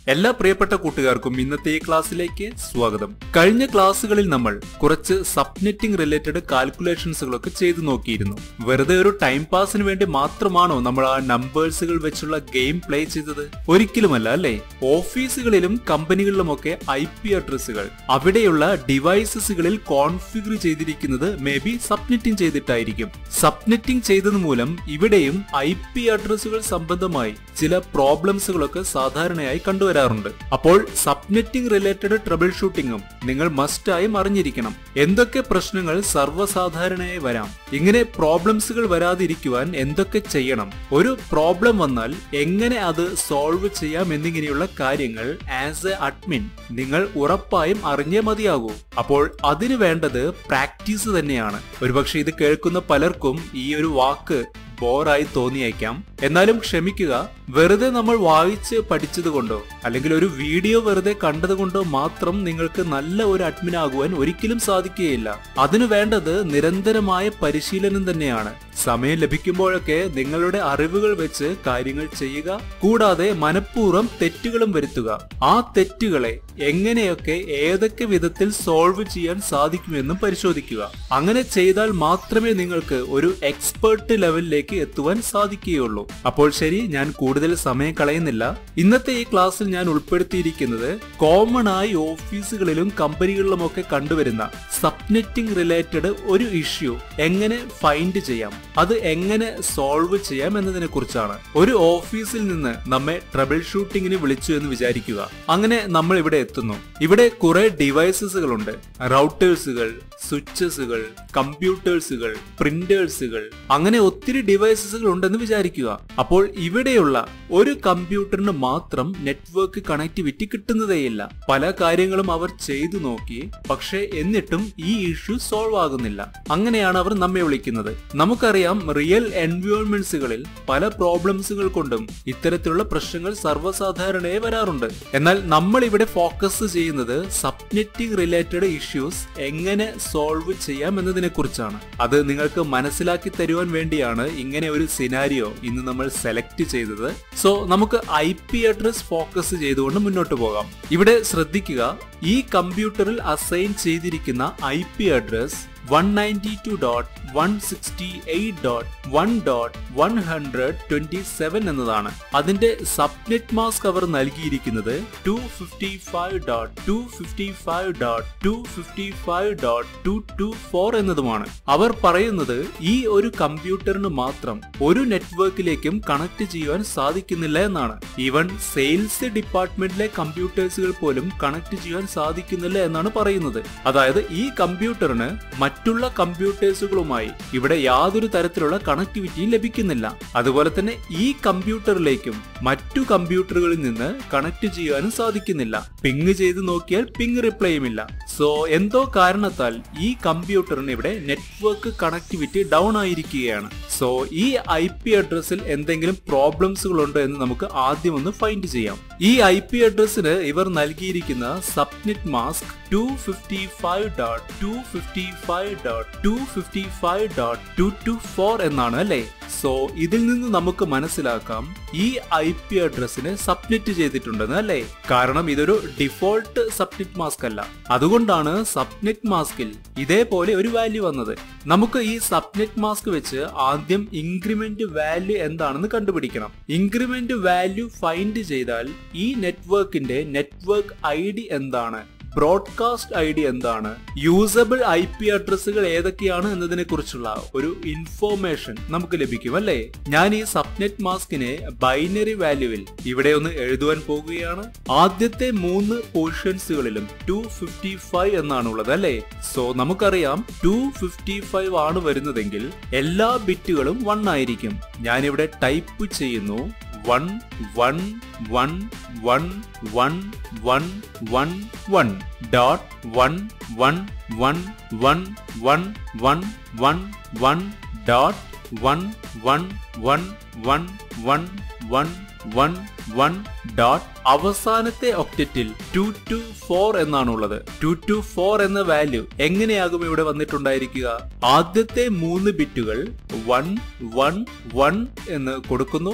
എല്ലാ പ്രിയപ്പെട്ട കൂട്ടുകാർക്കും ഇന്നത്തെ ഈ ക്ലാസ്സിലേക്ക് സ്വാഗതം കഴിഞ്ഞ ക്ലാസ്സുകളിൽ നമ്മൾ കുറച്ച് സബ്നെറ്റിംഗ് റിലേറ്റഡ് കാൽക്കുലേഷൻസുകളൊക്കെ ചെയ്തു നോക്കിയിരുന്നു വെറുതെ ഒരു ടൈം പാസിന് വേണ്ടി മാത്രമാണോ നമ്മൾ ആ നമ്പേഴ്സുകൾ വെച്ചുള്ള ഗെയിം പ്ലേ ചെയ്തത് ഒരിക്കലുമല്ല അല്ലേ ഓഫീസുകളിലും കമ്പനികളിലുമൊക്കെ ഐ പി അഡ്രസ്സുകൾ അവിടെയുള്ള ഡിവൈസസുകളിൽ കോൺഫിഗർ ചെയ്തിരിക്കുന്നത് മേ ബി സബ്നെറ്റിംഗ് ചെയ്തിട്ടായിരിക്കും സബ്നെറ്റിംഗ് ചെയ്തത് മൂലം ഇവിടെയും ഐ പി അഡ്രസ്സുകൾ സംബന്ധമായി ചില പ്രോബ്ലംസുകളൊക്കെ സാധാരണയായി കണ്ടുവരാറുണ്ട് അപ്പോൾ സബ്നെറ്റിംഗ് റിലേറ്റഡ് ട്രബിൾ ഷൂട്ടിങ്ങും നിങ്ങൾ മസ്റ്റായും അറിഞ്ഞിരിക്കണം എന്തൊക്കെ പ്രശ്നങ്ങൾ സർവ്വസാധാരണയായി വരാം ഇങ്ങനെ പ്രോബ്ലംസുകൾ വരാതിരിക്കുവാൻ എന്തൊക്കെ ചെയ്യണം ഒരു പ്രോബ്ലം വന്നാൽ എങ്ങനെ അത് സോൾവ് ചെയ്യാം എന്നിങ്ങനെയുള്ള കാര്യങ്ങൾ ആസ് എ അഡ്മിൻ നിങ്ങൾ ഉറപ്പായും അറിഞ്ഞേ മതിയാകൂ അപ്പോൾ അതിന് വേണ്ടത് പ്രാക്ടീസ് തന്നെയാണ് ഒരുപക്ഷെ ഇത് കേൾക്കുന്ന പലർക്കും ഈ ഒരു വാക്ക് ബോറായി തോന്നിയേക്കാം എന്നാലും ക്ഷമിക്കുക വെറുതെ നമ്മൾ വായിച്ച് പഠിച്ചത് കൊണ്ടോ അല്ലെങ്കിൽ ഒരു വീഡിയോ വെറുതെ കണ്ടതുകൊണ്ടോ മാത്രം നിങ്ങൾക്ക് നല്ല ഒരു അഡ്മിൻ ആകുവാൻ ഒരിക്കലും സാധിക്കുകയില്ല അതിനു വേണ്ടത് നിരന്തരമായ പരിശീലനം തന്നെയാണ് സമയം ലഭിക്കുമ്പോഴൊക്കെ നിങ്ങളുടെ അറിവുകൾ വെച്ച് കാര്യങ്ങൾ ചെയ്യുക കൂടാതെ മനഃപൂർവ്വം തെറ്റുകളും വരുത്തുക ആ തെറ്റുകളെ എങ്ങനെയൊക്കെ ഏതൊക്കെ വിധത്തിൽ സോൾവ് ചെയ്യാൻ സാധിക്കുമെന്നും പരിശോധിക്കുക അങ്ങനെ ചെയ്താൽ മാത്രമേ നിങ്ങൾക്ക് ഒരു എക്സ്പേർട്ട് ലെവലിലേക്ക് എത്തുവാൻ സാധിക്കുകയുള്ളൂ അപ്പോൾ ശരി ഞാൻ കൂടുതൽ സമയം കളയുന്നില്ല ഇന്നത്തെ ഈ ക്ലാസ്സിൽ ഞാൻ ഉൾപ്പെടുത്തിയിരിക്കുന്നത് കോമൺ ആയി ഓഫീസുകളിലും കമ്പനികളിലുമൊക്കെ കണ്ടുവരുന്ന സബ്നെറ്റിംഗ് റിലേറ്റഡ് ഒരു ഇഷ്യൂ എങ്ങനെ ഫൈൻഡ് ചെയ്യാം അത് എങ്ങനെ സോൾവ് ചെയ്യാം എന്നതിനെ കുറിച്ചാണ് ഒരു ഓഫീസിൽ നിന്ന് നമ്മെ ട്രബിൾ ഷൂട്ടിങ്ങിന് വിളിച്ചു എന്ന് വിചാരിക്കുക അങ്ങനെ നമ്മൾ ഇവിടെ എത്തുന്നു ഇവിടെ കുറെ ഡിവൈസസുകളുണ്ട് റൗട്ടേഴ്സുകൾ സ്വിച്ചസുകൾ കമ്പ്യൂട്ടേഴ്സുകൾ പ്രിന്റേഴ്സുകൾ അങ്ങനെ ഒത്തിരി ഡിവൈസസുകൾ ഉണ്ടെന്ന് വിചാരിക്കുക അപ്പോൾ ഇവിടെയുള്ള ഒരു കമ്പ്യൂട്ടറിന് മാത്രം നെറ്റ്വർക്ക് കണക്ടിവിറ്റി കിട്ടുന്നതേയില്ല പല കാര്യങ്ങളും അവർ ചെയ്തു നോക്കി പക്ഷേ എന്നിട്ടും ഈ ഇഷ്യൂ സോൾവ് ആകുന്നില്ല അങ്ങനെയാണ് അവർ നമ്മെ വിളിക്കുന്നത് നമുക്കറിയാം റിയൽ എൻവയോൺമെന്റ്സുകളിൽ പല പ്രോബ്ലംസുകൾ കൊണ്ടും ഇത്തരത്തിലുള്ള പ്രശ്നങ്ങൾ സർവ്വസാധാരണയായി വരാറുണ്ട് എന്നാൽ നമ്മൾ ഇവിടെ ഫോക്കസ് ചെയ്യുന്നത് സബ്നെറ്റിംഗ് റിലേറ്റഡ് ഇഷ്യൂസ് എങ്ങനെ സോൾവ് ചെയ്യാം എന്നതിനെ കുറിച്ചാണ് അത് നിങ്ങൾക്ക് മനസ്സിലാക്കി തരുവാൻ വേണ്ടിയാണ് ഇങ്ങനെ ഒരു സിനാരിയോ ഇന്ന് നമ്മൾ സെലക്ട് ചെയ്തത് സോ നമുക്ക് ഐ പി അഡ്രസ് ഫോക്കസ് ചെയ്തുകൊണ്ട് മുന്നോട്ട് പോകാം ഇവിടെ ശ്രദ്ധിക്കുക ഈ കമ്പ്യൂട്ടറിൽ അസൈൻ ചെയ്തിരിക്കുന്ന I P address one ninety two dot one sixty eight dot one dot one hundred twenty seven എന്നതാണ് അതിന്റെ സബ്നെറ്റ് മാസ്ക് അവർ നൽകിയിരിക്കുന്നത് two fifty five dot two fifty five dot two fifty five dot two two four എന്നതുമാണ് അവർ പറയുന്നത് ഈ ഒരു കമ്പ്യൂട്ടറിന് മാത്രം ഒരു നെറ്റ്വർക്കിലേക്കും കണക്ട് ചെയ്യുവാൻ സാധിക്കുന്നില്ല എന്നാണ് ഈവൻ സെയിൽസ് ഡിപ്പാർട്ട്മെന്റിലെ കമ്പ്യൂട്ടേഴ്സുകൾ പോലും കണക്ട് ചെയ്യാൻ സാധിക്കുന്നില്ല എന്നാണ് പറയുന്നത് അതായത് ഈ കമ്പ്യൂട്ടറിന് മറ്റുള്ള കമ്പ്യൂട്ടേഴ്സുകളുമായി ഇവിടെ യാതൊരു തരത്തിലുള്ള കണക്ടിവിറ്റിയും ലഭിക്കുന്നില്ല അതുപോലെ തന്നെ ഈ കമ്പ്യൂട്ടറിലേക്കും മറ്റു കമ്പ്യൂട്ടറുകളിൽ നിന്ന് കണക്ട് ചെയ്യാനും സാധിക്കുന്നില്ല പിങ് ചെയ്ത് നോക്കിയാൽ പിങ് റിപ്ലൈയുമില്ല സോ എന്തോ കാരണത്താൽ ഈ കമ്പ്യൂട്ടറിന് ഇവിടെ നെറ്റ്വർക്ക് കണക്ടിവിറ്റി ഡൗൺ ആയിരിക്കുകയാണ് സോ ഈ ഐ പി അഡ്രസ്സിൽ എന്തെങ്കിലും പ്രോബ്ലംസുകൾ ഉണ്ടോ എന്ന് നമുക്ക് ആദ്യം ഒന്ന് ഫൈൻഡ് ചെയ്യാം ഈ ഐ പി അഡ്രസ്സിന് ഇവർ നൽകിയിരിക്കുന്ന subnet mask two fifty five dot two fifty five dot two fifty five dot two two four എന്നാണ് അല്ലേ സോ ഇതിൽ നിന്ന് നമുക്ക് മനസ്സിലാക്കാം ഈ ഐ പി അഡ്രസ്സിന് സബ്നെറ്റ് ചെയ്തിട്ടുണ്ടെന്ന് അല്ലേ കാരണം ഇതൊരു ഡിഫോൾട്ട് സബ്നെറ്റ് മാസ്ക് അല്ല അതുകൊണ്ടാണ് സബ്നെറ്റ് മാസ്കിൽ ഇതേപോലെ ഒരു വാല്യൂ വന്നത് നമുക്ക് ഈ സബ്നെറ്റ് മാസ്ക് വെച്ച് ആദ്യം ഇൻക്രിമെന്റ് വാല്യൂ എന്താണെന്ന് കണ്ടുപിടിക്കണം ഇൻക്രിമെന്റ് വാല്യൂ ഫൈൻഡ് ചെയ്താൽ ഈ നെറ്റ്വർക്കിന്റെ നെറ്റ്വർക്ക് ഐ ഡി എന്താണ് ബ്രോഡ്കാസ്റ്റ് ഐ ഡി എന്താണ് യൂസബിൾ ഐ പി അഡ്രസ്സുകൾ ഏതൊക്കെയാണ് എന്നതിനെ കുറിച്ചുള്ള ഒരു ഇൻഫോർമേഷൻ നമുക്ക് ലഭിക്കും അല്ലേ ഞാൻ ഈ സബ്നെറ്റ് മാസ്കിനെ ബൈനറി വാല്യൂവിൽ ഇവിടെ ഒന്ന് എഴുതുവാൻ പോകുകയാണ് ആദ്യത്തെ മൂന്ന് പോർഷൻസുകളിലും ടു ഫിഫ്റ്റി ഫൈവ് എന്നാണ് ഉള്ളത് അല്ലേ സോ നമുക്കറിയാം ടു ഫിഫ്റ്റി ഫൈവ് ആണ് വരുന്നതെങ്കിൽ എല്ലാ ബിറ്റുകളും വൺ ആയിരിക്കും ഞാനിവിടെ ടൈപ്പ് ചെയ്യുന്നു one one one one one one one one dot one one one one one one one one dot one one one one one one one one dot അവസാനത്തെ ഒക്ടറ്റിൽ two two four എന്നാണുള്ളത് two two four എന്ന value എങ്ങനെയാകും ഇവിടെ വന്നിട്ടുണ്ടായിരിക്കുക ആദ്യത്തെ മൂന്ന് ബിറ്റുകൾ വൺ വൺ വൺ എന്ന് കൊടുക്കുന്നു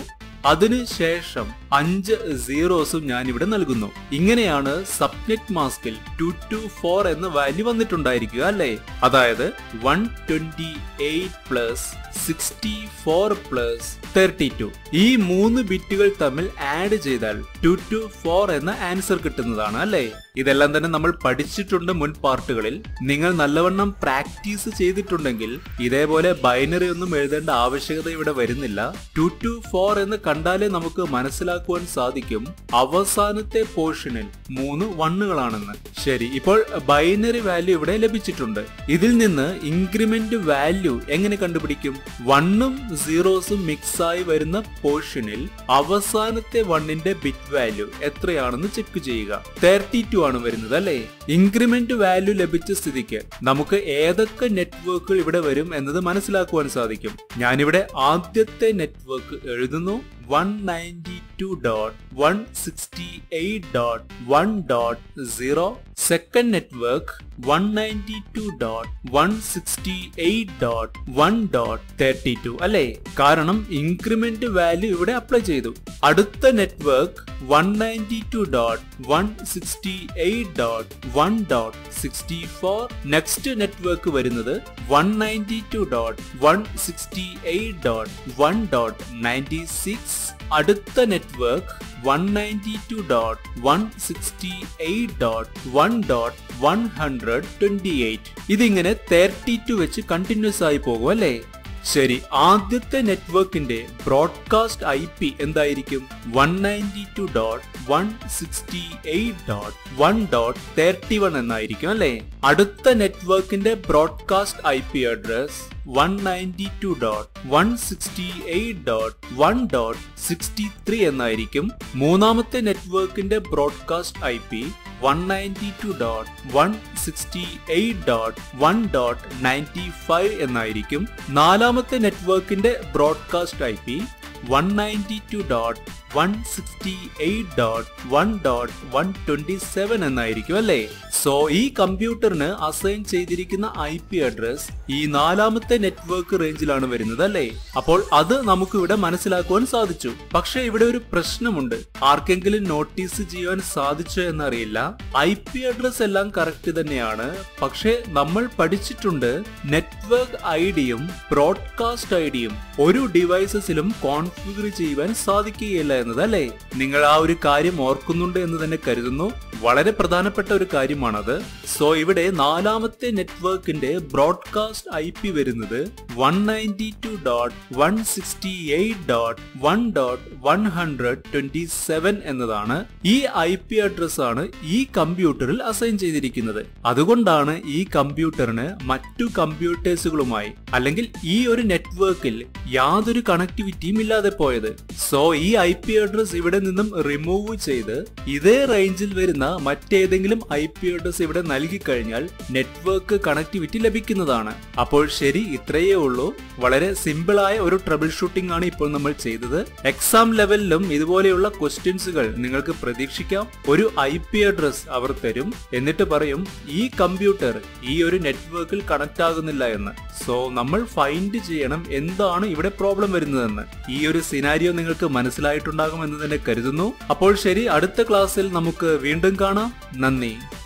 അതിനുശേഷം അഞ്ച് സീറോസും ഞാൻ ഇവിടെ നൽകുന്നു ഇങ്ങനെയാണ് സബ്നെറ്റ് മാസ്കിൽ ടു ടു ഫോർ എന്ന വാല്യൂ വന്നിട്ടുണ്ടായിരിക്കുക അല്ലേ അതായത് one twenty eight plus sixty four plus thirty two ഈ മൂന്ന് ബിറ്റുകൾ തമ്മിൽ ആഡ് ചെയ്താൽ ടു ടു ഫോർ എന്ന ആൻസർ കിട്ടുന്നതാണ് അല്ലേ ഇതെല്ലാം തന്നെ നമ്മൾ പഠിച്ചിട്ടുണ്ട് മുൻ പാർട്ടുകളിൽ നിങ്ങൾ നല്ലവണ്ണം പ്രാക്ടീസ് ചെയ്തിട്ടുണ്ടെങ്കിൽ ഇതേപോലെ ബൈനറി ഒന്നും എഴുതേണ്ട ആവശ്യകത ഇവിടെ വരുന്നില്ല ടു ടു ഫോർ എന്ന് കണ്ടാലേ നമുക്ക് മനസ്സിലാക്കുവാൻ സാധിക്കും അവസാനത്തെ പോർഷനിൽ മൂന്ന് വണ്ണുകളാണെന്ന് ശരി ഇപ്പോൾ ബൈനറി വാല്യൂ ഇവിടെ ലഭിച്ചിട്ടുണ്ട് ഇതിൽ നിന്ന് ഇൻക്രിമെന്റ് വാല്യൂ എങ്ങനെ കണ്ടുപിടിക്കും വണ്ണും സീറോസും മിക്സ് ആയി വരുന്ന പോർഷനിൽ അവസാനത്തെ വണ്ണിന്റെ ബിറ്റ് വാല്യൂ എത്രയാണെന്ന് ചെക്ക് ചെയ്യുക തേർട്ടി ടു ആണ് വരുന്നത് അല്ലേ ഇൻക്രിമെന്റ് വാല്യൂ ലഭിച്ച സ്ഥിതിക്ക് നമുക്ക് ഏതൊക്കെ നെറ്റ്വർക്കുകൾ ഇവിടെ വരും എന്നത് മനസ്സിലാക്കുവാൻ സാധിക്കും ഞാനിവിടെ ആദ്യത്തെ നെറ്റ്വർക്ക് എഴുതുന്നു one ninety two dot one sixty eight dot one dot zero second network one ninety two dot one sixty eight dot one dot thirty two അല്ലേ കാരണം ഇൻക്രിമെന്റ് വാല്യൂ ഇവിടെ അപ്ലൈ ചെയ്തു അടുത്ത network one ninety two dot one sixty eight dot one dot sixty four next network വരുന്നത് one ninety two dot one sixty eight dot one dot ninety six അടുത്ത network one ninety two dot one sixty eight dot one dot one hundred twenty eight ഇതിങ്ങനെ thirty two വെച്ച് continuous ആയി പോകും അല്ലേ ശരി ആദ്യത്തെ നെറ്റ്വർക്കിന്റെ ബ്രോഡ്കാസ്റ്റ് ഐ പി എന്തായിരിക്കും one ninety two dot one sixty eight dot one dot thirty one എന്നായിരിക്കും അല്ലേ അടുത്ത നെറ്റ്വർക്കിന്റെ broadcast I P address one ninety two dot one sixty eight dot one dot sixty three എന്നായിരിക്കും മൂന്നാമത്തെ നെറ്റ്വർക്കിന്റെ broadcast I P one ninety two dot one sixty eight dot one dot ninety five എന്നായിരിക്കും നാലാമത്തെ നെറ്റ്വർക്കിന്റെ broadcast I P one ninety two dot one sixty eight dot one dot one twenty seven എന്നായിരിക്കും അല്ലേ so ഈ കമ്പ്യൂട്ടറിന് assign ചെയ്തിരിക്കുന്ന I P address ഈ നാലാമത്തെ നെറ്റ്വർക്ക് റേഞ്ചിലാണ് വരുന്നത് അല്ലേ അപ്പോൾ അത് നമുക്ക് ഇവിടെ മനസ്സിലാക്കുവാൻ സാധിച്ചു പക്ഷെ ഇവിടെ ഒരു പ്രശ്നമുണ്ട് ആർക്കെങ്കിലും നോട്ടീസ് ചെയ്യാൻ സാധിച്ചോ എന്നറിയില്ല ഐ പി അഡ്രസ് എല്ലാം കറക്റ്റ് തന്നെയാണ് പക്ഷെ നമ്മൾ പഠിച്ചിട്ടുണ്ട് നെറ്റ്വർക്ക് ഐ ഡിയും ബ്രോഡ്കാസ്റ്റ് ഐ ഡിയും ഒരു ഡിവൈസസിലും കോൺഫിഗർ ചെയ്യുവാൻ സാധിക്കുകയില്ല എന്നത് അല്ലേ നിങ്ങൾ ആ ഒരു കാര്യം ഓർക്കുന്നുണ്ട് എന്ന് തന്നെ കരുതുന്നു വളരെ പ്രധാനപ്പെട്ട ഒരു കാര്യമാണത് സോ ഇവിടെ നാലാമത്തെ നെറ്റ്വർക്കിന്റെ ബ്രോഡ്കാസ്റ്റ് ഐ പി വരുന്നത് one ninety two dot one sixty eight dot one dot one hundred twenty seven എന്നതാണ് ഈ ഐ പി അഡ്രസ് ആണ് ഈ കമ്പ്യൂട്ടറിൽ അസൈൻ ചെയ്തിരിക്കുന്നത് അതുകൊണ്ടാണ് ഈ കമ്പ്യൂട്ടറിന് മറ്റു കമ്പ്യൂട്ടേഴ്സുകളുമായി അല്ലെങ്കിൽ ഈ ഒരു നെറ്റ്വർക്കിൽ യാതൊരു കണക്ടിവിറ്റിയും ഇല്ലാതെ പോയത് സോ ഈ ഐ പി അഡ്രസ് ഇവിടെ നിന്നും റിമൂവ് ചെയ്ത് ഇതേ റേഞ്ചിൽ വരുന്ന മറ്റേതെങ്കിലും ഐ പി അഡ്രസ് ഇവിടെ നൽകി കഴിഞ്ഞാൽ നെറ്റ്വർക്ക് കണക്ടിവിറ്റി ലഭിക്കുന്നതാണ് അപ്പോൾ ശരി ഇത്രയേ ഉള്ളൂ വളരെ സിമ്പിൾ ആയ ഒരു ട്രബിൾ ഷൂട്ടിംഗ് ആണ് ഇപ്പോൾ നമ്മൾ ചെയ്തത് എക്സാം ലെവലിലും ഇതുപോലെയുള്ള ക്വസ്റ്റ്യൻസുകൾ നിങ്ങൾക്ക് പ്രതീക്ഷിക്കാം ഒരു ഐ പി അഡ്രസ് അവർ തരും എന്നിട്ട് പറയും ഈ കമ്പ്യൂട്ടർ ഈ ഒരു നെറ്റ്വർക്കിൽ കണക്ട് ആകുന്നില്ല എന്ന് സോ നമ്മൾ ഫൈൻഡ് ചെയ്യണം എന്താണ് ഇവിടെ പ്രോബ്ലം വരുന്നതെന്ന് ഈ ഒരു സിനാരിയോ നിങ്ങൾക്ക് മനസ്സിലായിട്ടുണ്ടാകും എന്ന് തന്നെ കരുതുന്നു അപ്പോൾ ശരി അടുത്ത ക്ലാസ്സിൽ നമുക്ക് വീണ്ടും കാണാം നന്ദി